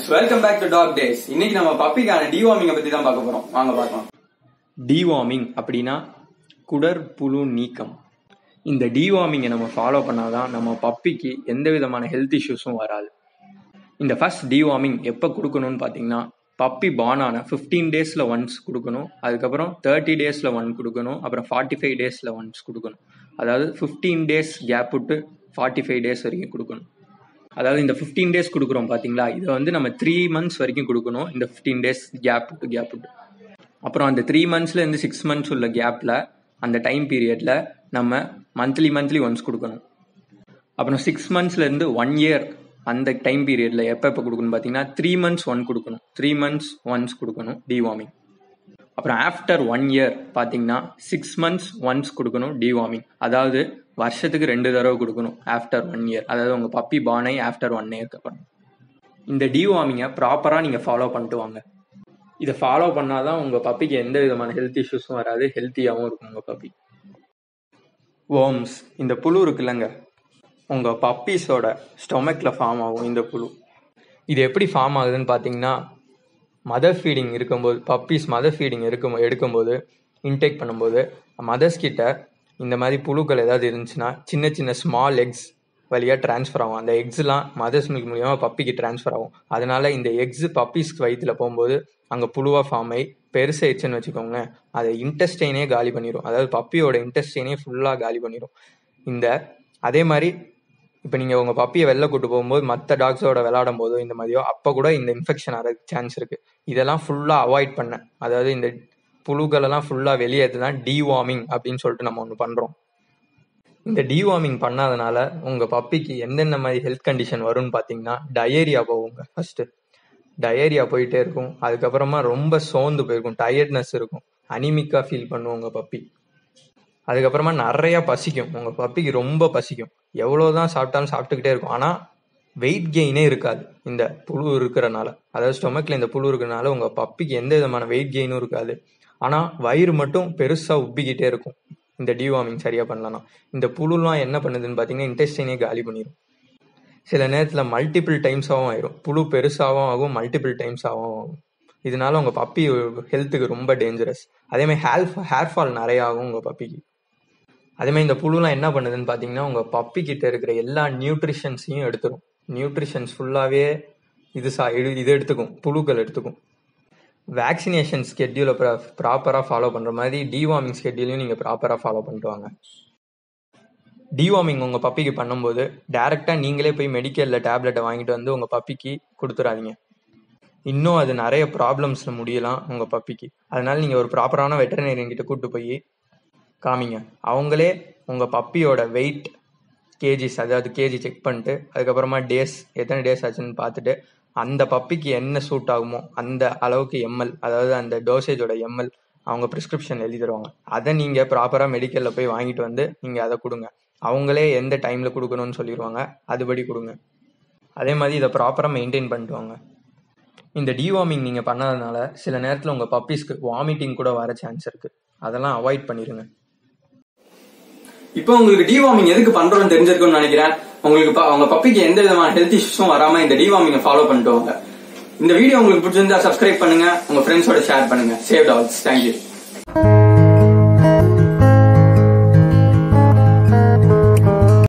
welcome back to dog days இன்னைக்கு நம்ம பப்பிக்கான டிவார்மிங்க பத்தி தான் பார்க்க போறோம் வாங்க பார்க்கலாம் டிவார்மிங் அப்படின்னா குடற்புழு நீக்கம் இந்த டிவார்மிங்கை நம்ம ஃபாலோ பண்ணாதான் நம்ம பப்பிக்கு எந்த விதமான ஹெல்த் இஷ்யூஸும் வராது இந்த ஃபர்ஸ்ட் டிவார்மிங் எப்போ கொடுக்கணும்னு பார்த்தீங்கன்னா பப்பி பார்ன் ஆன ஃபிஃப்டீன் டேஸில் ஒன்ஸ் கொடுக்கணும் அதுக்கப்புறம் தேர்ட்டி டேஸில் ஒன் கொடுக்கணும் அப்புறம் ஃபார்ட்டி ஃபைவ் டேஸில் ஒன்ஸ் கொடுக்கணும் அதாவது ஃபிஃப்டீன் டேஸ் கேப் விட்டு ஃபார்ட்டி ஃபைவ் டேஸ் வரைக்கும் கொடுக்கணும் அதாவது இந்த ஃபிஃப்டீன் டேஸ் கொடுக்குறோம் பார்த்தீங்களா இதை வந்து நம்ம த்ரீ மந்த்ஸ் வரைக்கும் கொடுக்கணும் இந்த ஃபிஃப்டீன் டேஸ் கேப் விட்டு கேப் விட்டு அப்புறம் அந்த த்ரீ மந்த்ஸ்லேருந்து சிக்ஸ் மந்த்ஸ் உள்ள கேப்பில் அந்த டைம் பீரியடில் நம்ம மந்த்லி மந்த்லி ஒன்ஸ் கொடுக்கணும் அப்புறம் சிக்ஸ் மந்த்ஸ்லேருந்து ஒன் இயர் அந்த டைம் பீரியடில் எப்போ எப்போ கொடுக்கணும் பார்த்தீங்கன்னா த்ரீ மந்த்ஸ் ஒன் கொடுக்கணும் த்ரீ மந்த்ஸ் ஒன்ஸ் கொடுக்கணும் டிவார்மிங் அப்புறம் ஆஃப்டர் ஒன் இயர் பார்த்தீங்கன்னா சிக்ஸ் மந்த்ஸ் ஒன்ஸ் கொடுக்கணும் டிவார்மிங் அதாவது வருஷத்துக்கு ரெண்டு தடவை கொடுக்கணும் ஆஃப்டர் ஒன் இயர் அதாவது உங்கள் பப்பி பானை ஆஃப்டர் ஒன் இயர்க்கு அப்புறம் இந்த டிவார்மிங்கை ப்ராப்பராக நீங்கள் ஃபாலோ பண்ணிட்டு வாங்க இதை ஃபாலோ பண்ணாதான் உங்கள் பப்பிக்கு எந்த விதமான ஹெல்த் இஷ்யூஸும் வராது ஹெல்த்தியாகவும் இருக்கும் உங்கள் பப்பி ஓம்ஸ் இந்த புழு இருக்குல்லங்க உங்கள் பப்பீஸோட ஸ்டொமக்கில் ஃபார்ம் ஆகும் இந்த புழு இது எப்படி ஃபார்ம் ஆகுதுன்னு பார்த்தீங்கன்னா மதர் ஃபீடிங் இருக்கும்போது பப்பீஸ் மதர் ஃபீடிங் இருக்கும் எடுக்கும்போது இன்டேக் பண்ணும்போது மதர்ஸ் கிட்ட இந்த மாதிரி புழுக்கள் ஏதாவது இருந்துச்சுன்னா சின்ன சின்ன ஸ்மால் எக்ஸ் வழியாக ட்ரான்ஸ்ஃபர் ஆகும் அந்த எக்ஸ்லாம் மதர்ஸ் மில்க் மூலியமாக பப்பிக்கு ட்ரான்ஸ்ஃபர் ஆகும் அதனால இந்த எக்ஸ் பப்பீஸ்க்கு வயிற்றில் போகும்போது அங்கே புழுவாக ஃபார்ம் ஆகி பெருசாயிடுச்சுன்னு வச்சுக்கோங்களேன் அதை இன்டெஸ்டைனே காலி பண்ணிடும் அதாவது பப்பியோட இன்டெஸ்டைனே ஃபுல்லாக காலி பண்ணிடும் இந்த அதே மாதிரி இப்போ நீங்கள் உங்கள் பப்பியை வெளில கூட்டு போகும்போது மற்ற டாக்ஸோட விளையாடும் போதோ இந்த மாதிரியோ அப்போ கூட இந்த இன்ஃபெக்ஷன் ஆகிறதுக்கு சான்ஸ் இருக்குது இதெல்லாம் ஃபுல்லாக அவாய்ட் பண்ண அதாவது இந்த புழுக்களெல்லாம் ஃபுல்லாக வெளியேற்று தான் டிவார்மிங் அப்படின்னு சொல்லிட்டு நம்ம ஒன்று பண்ணுறோம் இந்த டிவார்மிங் பண்ணாதனால உங்கள் பப்பிக்கு எந்தெந்த மாதிரி ஹெல்த் கண்டிஷன் வரும்னு பார்த்தீங்கன்னா டயேரியா போகுங்க ஃபஸ்ட்டு டயேரியா போயிட்டே இருக்கும் அதுக்கப்புறமா ரொம்ப சோர்ந்து போயிருக்கும் டயர்ட்னஸ் இருக்கும் அனிமிக்காக ஃபீல் பண்ணும் உங்கள் பப்பி அதுக்கப்புறமா நிறையா பசிக்கும் உங்கள் பப்பிக்கு ரொம்ப பசிக்கும் எவ்வளோதான் சாப்பிட்டாலும் சாப்பிட்டுக்கிட்டே இருக்கும் ஆனால் வெயிட் கெயினே இருக்காது இந்த புழு இருக்கிறனால அதாவது ஸ்டொமக்கில் இந்த புழு இருக்கிறனால உங்கள் பப்பிக்கு எந்த விதமான வெயிட் கெயினும் இருக்காது ஆனால் வயிறு மட்டும் பெருசாக உப்பிக்கிட்டே இருக்கும் இந்த டிவார்மிங் சரியாக பண்ணலன்னா இந்த புழுலாம் என்ன பண்ணுதுன்னு பார்த்தீங்கன்னா இன்டெஸ்டைனே காலி பண்ணிடும் சில நேரத்தில் மல்டிபிள் டைம்ஸாகவும் ஆயிரும் புழு பெருசாகவும் ஆகும் மல்டிபிள் டைம்ஸாகவும் ஆகும் இதனால உங்கள் பப்பி ஹெல்த்துக்கு ரொம்ப டேஞ்சரஸ் அதேமாதிரி ஹேர் ஹேர் ஃபால் நிறைய ஆகும் உங்கள் பப்பிக்கு அதேமாதிரி இந்த புழுலாம் என்ன பண்ணுதுன்னு பார்த்தீங்கன்னா உங்கள் பப்பி கிட்ட இருக்கிற எல்லா நியூட்ரிஷன்ஸையும் எடுத்துரும் நியூட்ரிஷன்ஸ் ஃபுல்லாகவே இது சா இது இது எடுத்துக்கும் புழுக்கள் எடுத்துக்கும் வேக்சினேஷன் ஸ்கெட்யூலை ப்ராப்பராக ஃபாலோ பண்ணுற மாதிரி டிவார்மிங் ஸ்கெட்யூலையும் நீங்கள் ப்ராப்பராக ஃபாலோ பண்ணிட்டு வாங்க டிவார்மிங் உங்கள் பப்பிக்கு பண்ணும்போது டேரெக்டாக நீங்களே போய் மெடிக்கலில் டேப்லெட்டை வாங்கிட்டு வந்து உங்கள் பப்பிக்கு கொடுத்துறாதீங்க இன்னும் அது நிறைய ப்ராப்ளம்ஸில் முடியலாம் உங்கள் பப்பிக்கு அதனால நீங்கள் ஒரு ப்ராப்பரான வெட்டரினரியன் கிட்ட கூப்பிட்டு போய் காமிங்க அவங்களே உங்கள் பப்பியோட வெயிட் கேஜிஸ் அதாவது கேஜி செக் பண்ணிட்டு அதுக்கப்புறமா டேஸ் எத்தனை டேஸ் ஆச்சுன்னு பார்த்துட்டு அந்த பப்பிக்கு என்ன சூட் ஆகுமோ அந்த அளவுக்கு எம்எல் அதாவது அந்த டோசேஜோட எம்எல் அவங்க ப்ரிஸ்கிரிப்ஷன் எழுதி தருவாங்க அதை நீங்கள் ப்ராப்பராக மெடிக்கலில் போய் வாங்கிட்டு வந்து நீங்கள் அதை கொடுங்க அவங்களே எந்த டைமில் கொடுக்கணும்னு சொல்லிடுவாங்க அதுபடி கொடுங்க அதே மாதிரி இதை ப்ராப்பராக மெயின்டைன் பண்ணிட்டு வாங்க இந்த டிவார்மிங் நீங்கள் பண்ணாதனால சில நேரத்தில் உங்கள் பப்பீஸ்க்கு வாமிட்டிங் கூட வர சான்ஸ் இருக்குது அதெல்லாம் அவாய்ட் பண்ணிடுங்க இப்போ உங்களுக்கு டிவார்மிங் எதுக்கு பண்றோம்னு தெரிஞ்சிருக்கும்னு நினைக்கிறேன் உங்களுக்கு ப- உங்க பப்பிக்கு எந்த விதமான ஹெல்த் இஷ்யூஸும் வராம இந்த டிவார்மிங்க ஃபாலோ பண்ணிட்டு வாங்க இந்த வீடியோ உங்களுக்கு பிடிச்சிருந்தா சப்ஸ்கிரைப் பண்ணுங்க உங்க ஃப்ரெண்ட்ஸோட ஷேர் பண்ணுங்க சேவ் டால்ஸ் தேங்க்யூ